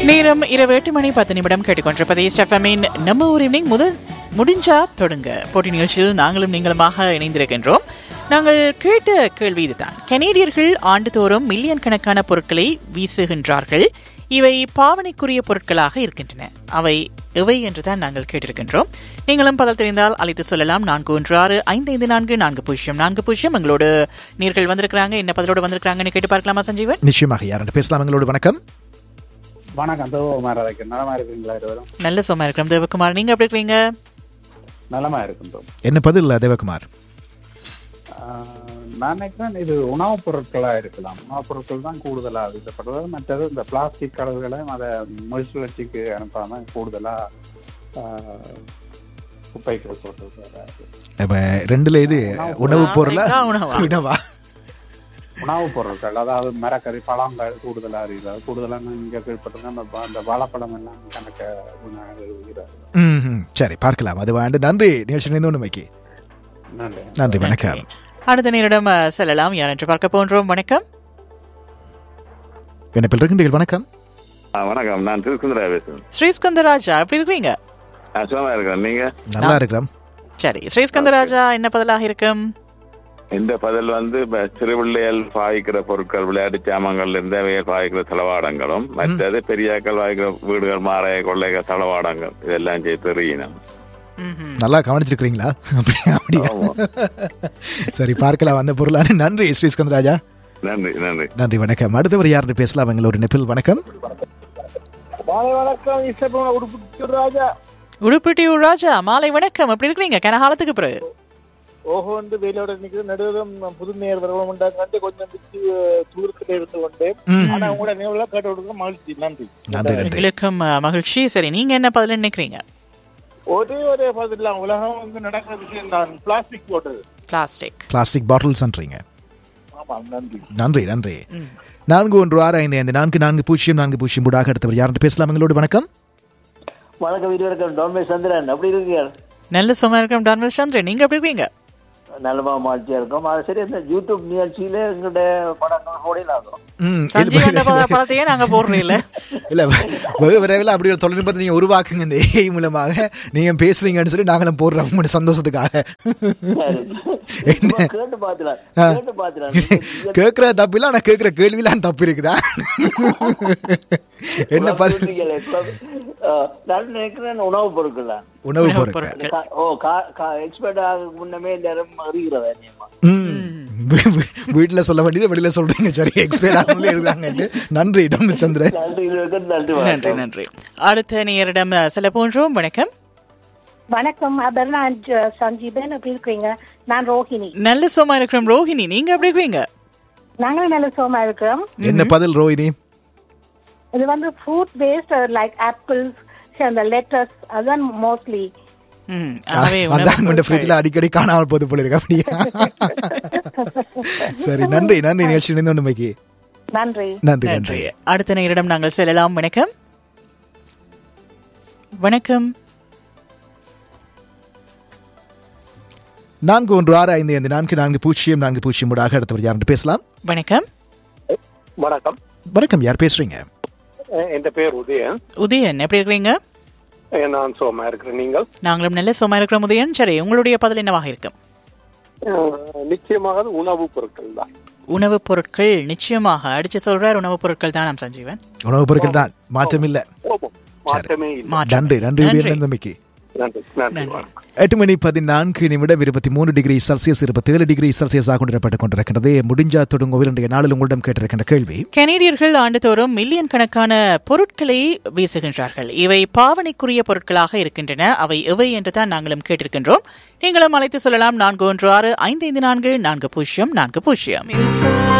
நேரம் இரவு எட்டு மணி பத்து நிமிடம் கேட்டுக்கொண்டிருப்பதை ஸ்டெஃபமின் நம்ம ஊர் ஈவினிங் முதல் முடிஞ்சா தொடங்க போட்டி நிகழ்ச்சியில் நாங்களும் நீங்களுமாக இணைந்திருக்கின்றோம் நாங்கள் கேட்ட கேள்வி இதுதான் கனேடியர்கள் ஆண்டுதோறும் மில்லியன் கணக்கான பொருட்களை வீசுகின்றார்கள் இவை பாவனைக்குரிய பொருட்களாக இருக்கின்றன அவை எவை என்றுதான் நாங்கள் கேட்டிருக்கின்றோம் நீங்களும் பதில் தெரிந்தால் அழைத்து சொல்லலாம் நான்கு ஒன்று ஆறு ஐந்து ஐந்து நான்கு நான்கு பூஜ்ஜியம் நான்கு பூஜ்ஜியம் எங்களோடு நீர்கள் வந்திருக்கிறாங்க என்ன பதிலோடு வந்திருக்காங்கன்னு கேட்டு பார்க்கலாமா சஞ்சீவன் நிச்சயமாக யார் பேசலாம் எங்களோடு வணக்கம் வணக்கம் தோமாரா இருக்கு நலமா இருக்கீங்களா இருவரும் நல்ல சும்மா இருக்கிறோம் தேவகுமார் நீங்க எப்படி இருக்கிறீங்க நலமா இருக்கும் தோ என்ன பதில் தேவகுமார் நான் நினைக்கிறேன் இது உணவுப் பொருட்களா இருக்கலாம் உணவுப் பொருட்கள் தான் கூடுதலா வீசப்படுறது மற்றது இந்த பிளாஸ்டிக் கலர்களையும் அதை மறுசுழற்சிக்கு அனுப்பாம கூடுதலா ஆஹ், குப்பைகள் போட்டு இப்ப ரெண்டுல இது உணவு பொருளா ஆ, உணவா? உணவா உணவுப் பொருட்கள் அதாவது மரக்கறி பழங்கள் கூடுதலா இருக்கிறது கூடுதலா இங்க கேள்விப்பட்டிருக்கேன் அந்த ப- அந்த வாழைப்பழம் எல்லாம் கணக்க இருக்கிறது ம், ம். சரி பார்க்கலாம் அது வேண்டு நன்றி நிகழ்ச்சி நினைந்து உண்மைக்கு நன்றி நன்றி வணக்கம் அடுத்த நேரிடம் அஹ், செல்லலாம் யார் என்று பார்க்க போன்றோம் வணக்கம் என்ன இருக்கின்றீர்கள் வணக்கம் ஆ, வணக்கம் நான் திருக்குந்திரா பேசுறேன் ஸ்ரீஸ்கந்தராஜா எப்படி இருக்கீங்க நான் சும்மா இருக்கேன் நீங்க நல்லா இருக்கிறோம் சரி ஸ்ரீஸ்கந்தராஜா என்ன பதிலாக இருக்கும் இந்த பதில் வந்து இப்ப சிறுபிள்ளைகள் பாய்க்கிற பொருட்கள் விளையாட்டு சாமான்கள்ல இருந்து அவைகள் பாய்க்கிற தளவாடங்களும் மற்றது பெரியாக்கள் வாய்க்கிற வீடுகள் மாறைய கொள்ளைகள் தளவாடங்கள் இதெல்லாம் செய்து தெரியணும் ம்ஹும். நல்லா கவனிச்சிருக்கிறீங்களா அப்படியா அப்படியா ஆமா. சரி பார்க்கலாம் அந்த பொருளான நன்றி ஸ்ரீ ஸ்கந்தராஜா நன்றி நன்றி நன்றி வணக்கம் அடுத்தவர் யாருன்னு பேசலாம் எங்களோட நெப்பில் வணக்கம் மாலை வணக்கம் இசப்பன உடுப்பு ராஜா உடுப்பிட்டியூர் ராஜா மாலை வணக்கம் எப்படி இருக்கிறீங்க கனகாலத்துக்கு பிறகு ஓஹோ வந்து வேலையோட நிக்கிற நடுவரும் புது நேர் வரவும் உண்டாங்க கொஞ்சம் பிச்சு தூரத்துல இருந்து கொண்டேன் ம். ஆனா உங்களோட நினைவுலாம் கேட்ட விடுங்க மகிழ்ச்சி நன்றி நன்றி நன்றி எங்களுக்கும் அஹ், மகிழ்ச்சி சரி நீங்க என்ன பதில் நினைக்கிறீங்க ஒரே ஒரே பதில் உலகம் வந்து நடக்கிற விஷயம் தான் பிளாஸ்டிக் போட்டது பிளாஸ்டிக் பிளாஸ்டிக் பாட்டில்ஸ்ன்றீங்க ஆமா நன்றி நன்றி நன்றி ம். நான்கு ஒன்று ஆறு ஐந்து ஐந்து நான்கு நான்கு பூஜ்ஜியம் நான்கு பூஜ்ஜியம் மூடாக அடுத்தவர் யாருன்னு பேசலாம் எங்களோடு வணக்கம் வணக்கம் வீரர்கள் டோன்மே சந்திரன் அப்படி இருக்கீங்க நல்ல சும்மா இருக்கிறோம் டான்வல் சந்திரன் நீங்க எப்படி இருக்கீங்க நல்லமா மாழ்ச்சியா இருக்கும் அது சரி இந்த யூடியூப் நிகழ்ச்சியில எங்களுடைய படங்கள் போடலாகும் ம், சஞ்சீவ் அந்த இது- ப- படத்தையே நாங்க போடுறோம் இல்ல இல்ல வெகு விரைவில் அப்படி ஒரு தொழில்நுட்பத்தை நீங்க உருவாக்குங்க இந்த ஏஐ மூலமாக நீங்க பேசுறீங்கன்னு சொல்லி நாங்களும் போடுறோம் உங்களுடைய சந்தோஷத்துக்காக சரி. என்ன? சும்மா கேட்டு பாத்துலாம் ஆ. கேட்டு பாத்துலாம் கேட்கிற தப்பு இல்ல ஆனா கேட்கிற கேள்விலாம் தப்பு இருக்குதா என்ன பதில் நான் நினைக்கிறேன் உணவுப் பொருட்கள் தான் உணவு உணவுப் பொருட்கள் பொருட்கள். கா- ஓ எக்ஸ்பர்ட் ஆக முன்னமே எல்லாரும் அறிகிறதா நியமா ம். வீ- வீ- வீட்டுல சொல்ல வேண்டியது வெளியில சொல்றீங்க சரி எக்ஸ்பயர் ஆகல இருக்காங்க நன்றி டொமிஸ் சந்திரன் நன்றி வீரர்கள் நன்றி நன்றி வணக்கம் நன்றி அடுத்த நேரிடம் அஹ், செல்ல போன்றோம் வணக்கம் வணக்கம் அபர்ணா ஜ- சஞ்சீபன் எப்படி இருக்கிறீங்க நான் ரோஹிணி நல்ல சும்மா இருக்கிறோம் ரோஹிணி நீங்க எப்படி இருக்கீங்க நாங்களும் நல்ல சோமா இருக்கிறோம் என்ன பதில் ரோஹினி இது வந்து ஃப்ரூட் பேஸ்ட் லைக் ஆப்பிள்ஸ் அந்த லெட்டர்ஸ் அதுதான் மோஸ்ட்லி ம், ஆகவே உணவுப் அதான் உங்க பொருட்கள். ஃப்ரிட்ஜ்ல அடிக்கடி காணாமல் போது போல இருக்கு அப்படியா சரி நன்றி நன்றி நிகழ்ச்சி இணைந்து உண்மைக்கு நன்றி நன்றி நன்றி நன்றி அடுத்த நேரிடம் நாங்கள் செல்லலாம் வணக்கம் வணக்கம் நான்கு ஒன்று ஆறு ஐந்து ஐந்து நான்கு நான்கு பூஜ்ஜியம் நான்கு பூஜ்ஜியம் மூடாக அடுத்தவர் யாருன்னு பேசலாம் வணக்கம் வணக்கம் வணக்கம் யார் பேசுறீங்க என் பேர் உதயன் உதயன் எப்படி இருக்கிறீங்க நான் சோமா இருக்கிறேன் நீங்கள் நாங்களும் நல்ல சும்மா இருக்கிறோம் உதயன் சரி உங்களுடைய பதில் என்னவாக இருக்கும் நிச்சயமாக உணவுப் பொருட்கள் தான் உணவுப் பொருட்கள் நிச்சயமாக அடிச்சு சொல்றார் உணவுப் பொருட்கள் தான் நாம் சஞ்சீவன் உணவுப் பொருட்கள் தான் மாற்றம் இல்ல மாற்றமே இல்லை மாற்றம். நன்றி நன்றி நன்றி. உதயன் நம்பிக்கை நன்றி நன்றி நன்றி. வணக்கம் எட்டு மணி பதினான்கு நிமிடம் இருபத்தி மூணு டிகிரி செல்சியஸ் இருபத்தேழு டிகிரி செல்சியஸாக கொண்டிருப்பட்டுக் கொண்டிருக்கிறது முடிஞ்சா தொடங்கும் இன்றைய நாளில் உங்களிடம் கேட்டிருக்கின்ற கேள்வி கனேடியர்கள் ஆண்டுதோறும் மில்லியன் கணக்கான பொருட்களை வீசுகின்றார்கள் இவை பாவனைக்குரிய பொருட்களாக இருக்கின்றன அவை எவை என்று தான் நாங்களும் கேட்டிருக்கின்றோம் நீங்களும் அழைத்து சொல்லலாம் நான்கு ஒன்று ஆறு ஐந்து ஐந்து நான்கு நான்கு பூஜ்ஜியம் நான்கு பூஜ்ஜியம்